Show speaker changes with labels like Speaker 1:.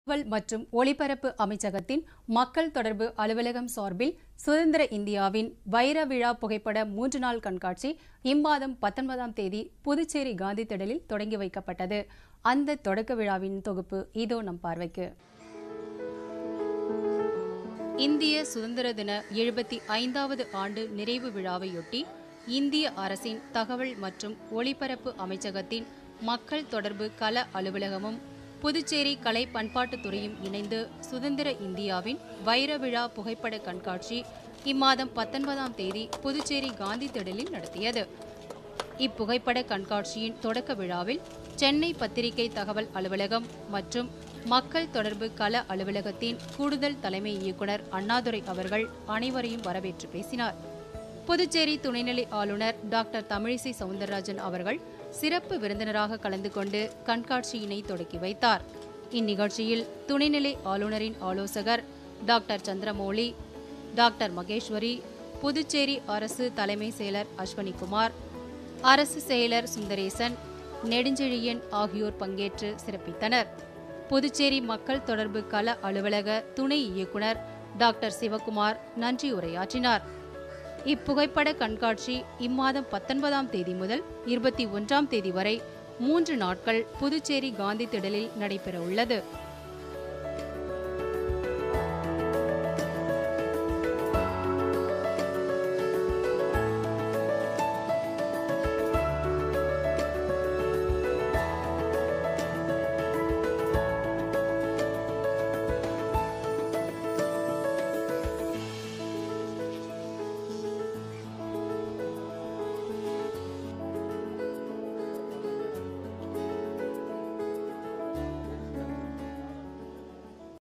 Speaker 1: தகவல் மற்றும் ஒலிபரப்பு அமைச்சகத்தின் மக்கள் தொடர்பு அலுவலகம் சார்பில் சுதந்திர இந்தியாவின் வைர விழா புகைப்பட மூன்று நாள் கண்காட்சி இம்மாதம் பத்தொன்பதாம் தேதி புதுச்சேரி காந்தி திடலில் தொடங்கி வைக்கப்பட்டது அந்த தொடக்க விழாவின் தொகுப்பு இதோ நம் பார்வைக்கு இந்திய சுதந்திர தின எழுபத்தி ஐந்தாவது ஆண்டு நிறைவு விழாவையொட்டி இந்திய அரசின் தகவல் மற்றும் ஒலிபரப்பு அமைச்சகத்தின் மக்கள் தொடர்பு கள அலுவலகமும் புதுச்சேரி கலை பண்பாட்டுத் துறையும் இணைந்து சுதந்திர இந்தியாவின் வைர விழா புகைப்பட கண்காட்சி இம்மாதம் பத்தொன்பதாம் தேதி புதுச்சேரி காந்தி திடலில் நடத்தியது இப்புகைப்பட கண்காட்சியின் தொடக்க விழாவில் சென்னை பத்திரிகை தகவல் அலுவலகம் மற்றும் மக்கள் தொடர்பு கள அலுவலகத்தின் கூடுதல் தலைமை இயக்குனர் அண்ணாதுரை அவர்கள் அனைவரையும் வரவேற்று பேசினார் புதுச்சேரி துணைநிலை ஆளுநர் டாக்டர் தமிழிசை சவுந்தரராஜன் அவர்கள் சிறப்பு விருந்தினராக கலந்து கொண்டு கண்காட்சியினை தொடக்கி வைத்தார் இந்நிகழ்ச்சியில் துணைநிலை ஆளுநரின் ஆலோசகர் டாக்டர் சந்திரமௌலி டாக்டர் மகேஸ்வரி புதுச்சேரி அரசு தலைமை செயலர் அஸ்வனிகுமார் அரசு செயலர் சுந்தரேசன் நெடுஞ்செழியன் ஆகியோர் பங்கேற்று சிறப்பித்தனர் புதுச்சேரி மக்கள் தொடர்பு கள அலுவலக துணை இயக்குனர் டாக்டர் சிவகுமார் நன்றி உரையாற்றினார் இப்புகைப்பட கண்காட்சி இம்மாதம் பத்தொன்பதாம் தேதி முதல் இருபத்தி ஒன்றாம் தேதி வரை மூன்று நாட்கள் புதுச்சேரி காந்தி திடலில் நடைபெற உள்ளது